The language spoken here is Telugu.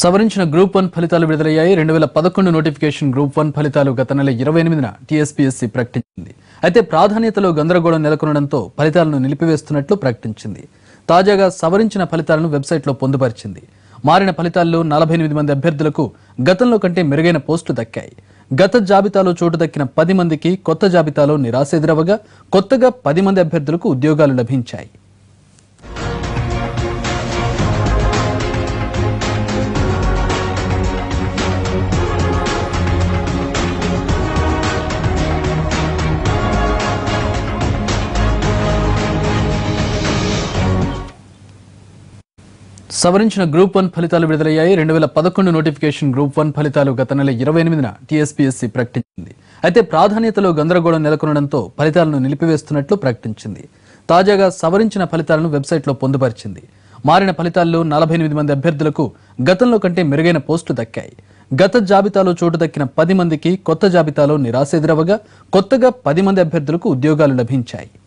సవరించిన గ్రూప్ వన్ ఫలితాలు విడుదలయ్యాయి రెండు వేల పదకొండు నోటిఫికేషన్ గ్రూప్ వన్ ఫలితాలు గత నెల ఇరవై ఎనిమిదిన టీఎస్పీఎస్సీ ప్రకటించింది అయితే ప్రాధాన్యతలో గందరగోళం నెలకొనడంతో ఫలితాలను నిలిపివేస్తున్నట్లు ప్రకటించింది తాజాగా సవరించిన ఫలితాలను వెబ్సైట్లో పొందుపరిచింది మారిన ఫలితాల్లో నలభై ఎనిమిది మంది అభ్యర్థులకు గతంలో కంటే మెరుగైన పోస్టులు దక్కాయి గత జాబితాలో చోటు దక్కిన పది మందికి కొత్త జాబితాలో నిరాశ ఎదురవగా కొత్తగా పది మంది అభ్యర్థులకు ఉద్యోగాలు లభించాయి సవరించిన గ్రూప్ వన్ ఫలితాలు విడుదలయ్యాయి రెండు వేల పదకొండు నోటిఫికేషన్ గ్రూప్ వన్ ఫలితాలు గత నెల ఇరవై ఎనిమిదిన టీఎస్పీఎస్సీ ప్రకటించింది అయితే ప్రాధాన్యతలో గందరగోళం నెలకొనడంతో ఫలితాలను నిలిపివేస్తున్నట్లు ప్రకటించింది తాజాగా సవరించిన ఫలితాలను వెబ్సైట్లో పొందుపరిచింది మారిన ఫలితాల్లో నలభై ఎనిమిది మంది అభ్యర్థులకు గతంలో కంటే మెరుగైన పోస్టులు దక్కాయి గత జాబితాలో చోటు దక్కిన పది మందికి కొత్త జాబితాలో నిరాశ ఎదురవగా కొత్తగా పది మంది అభ్యర్థులకు ఉద్యోగాలు లభించాయి